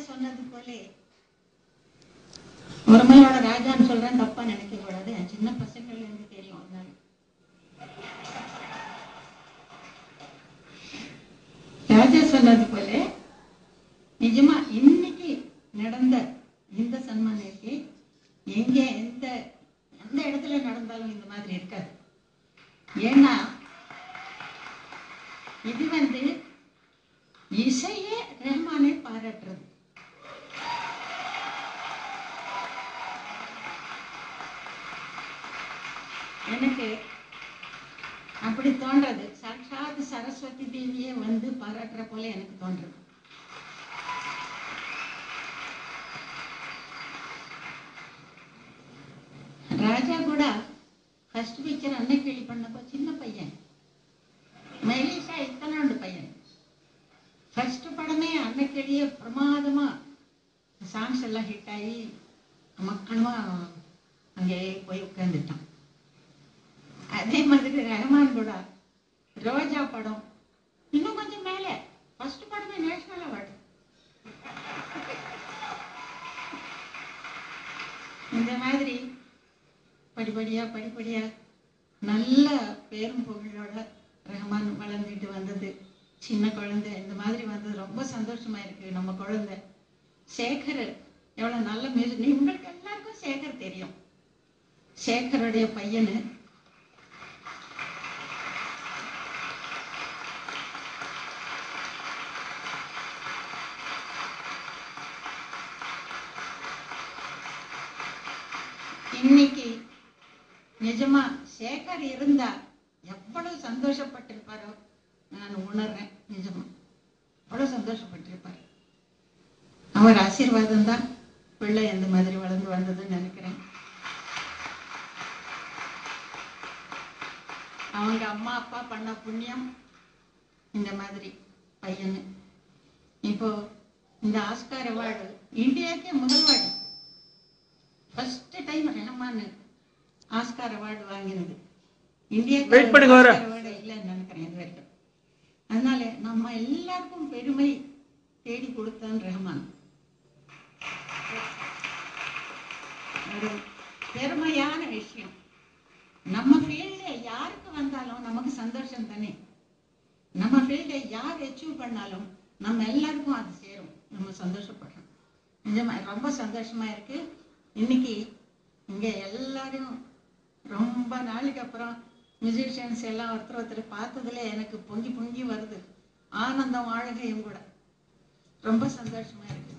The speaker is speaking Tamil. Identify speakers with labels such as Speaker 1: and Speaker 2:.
Speaker 1: சொன்னது போலே ஒருமையோட ராஜான்னு சொல்றேன் தப்பா நினைக்க கூடாது என் சின்ன பசங்கள்ல இருந்து தெரியும் அதனால ராஜா சொன்னது போல நிஜமா இன்னைக்கு நடந்த இந்த சன்மானிற்கு எங்க எந்த எந்த இடத்துல நடந்தாலும் இந்த மாதிரி இருக்காது ஏன்னா இது வந்து இசையே ரஹ்மானை பாராட்டுறது எனக்கு அப்படி தோன்றது சாட்சாத் சரஸ்வதி தேவியே வந்து பாராட்டுற போல எனக்கு தோன்றது ராஜா கூட ஃபர்ஸ்ட் பிக்சர் அன்னைக்கிளி பண்ணப்போ சின்ன பையன் மெலிசா இத்தனாண்டு பையன் ஃபர்ஸ்ட் படமே அன்னைக்கிளியே பிரமாதமா சாங்ஸ் எல்லாம் ஹிட் ஆகி மக்களுமா அங்கே போய் உட்கார்ந்துட்டான் அதே மாதிரி ரஹ்மான் கூட ரோஜா படம் இன்னும் கொஞ்சம் மேலே ஃபர்ஸ்ட் படமே நேஷனல் அவார்டு இந்த மாதிரி படிப்படியா படிப்படியா நல்ல பேரும் புகழோட ரஹ்மான் வளர்ந்துட்டு வந்தது சின்ன குழந்தை இந்த மாதிரி வந்தது ரொம்ப சந்தோஷமா இருக்கு நம்ம குழந்தை சேகர் எவ்வளவு நல்ல மியூசிக் நீ உங்களுக்கு எல்லாருக்கும் சேகர் தெரியும் சேகருடைய பையனு இன்னைக்கு நிஜமா சேகர் இருந்தா எவ்வளவு சந்தோஷப்பட்டிருப்பாரோ நான் உணர்றேன் நிஜமா அவ்வளவு சந்தோஷப்பட்டிருப்பார் அவர் ஆசீர்வாதம் தான் பிள்ளை அந்த மாதிரி வளர்ந்து வந்ததுன்னு நினைக்கிறேன் அவங்க அம்மா அப்பா பண்ண புண்ணியம் இந்த மாதிரி பையனு இப்போ இந்த ஆஸ்கார் அவார்டு இந்தியாவுக்கே முதல் வாடி first time Rahman Oscar award வாங்கினது இந்தியாவுக்கு
Speaker 2: Wait பண்ணுங்க வரேன்.
Speaker 1: ஆஸ்கார் அவார்டு இல்லைன்னு நினைக்கிறேன் இது வரைக்கும் அதனால நம்ம எல்லாருக்கும் பெருமை தேடி கொடுத்தான் ரஹ்மான் ஒரு பெருமையான விஷயம் நம்ம ஃபீல்ட்ல யாருக்கு வந்தாலும் நமக்கு சந்தோஷம் தானே நம்ம ஃபீல்டை யார் அச்சீவ் பண்ணாலும் நம்ம எல்லாருக்கும் அது சேரும் நம்ம சந்தோஷப்படுறோம் நிஜமா ரொம்ப சந்தோஷமா இருக்கு இன்னைக்கு இங்க எல்லாரும் ரொம்ப நாளைக்கு அப்புறம் மியூசிஷியன்ஸ் எல்லாம் ஒருத்தர் ஒருத்தர் பார்த்ததுல எனக்கு பொங்கி பொங்கி வருது ஆனந்தம் ஆழுகையும் கூட ரொம்ப சந்தோஷமா இருக்கு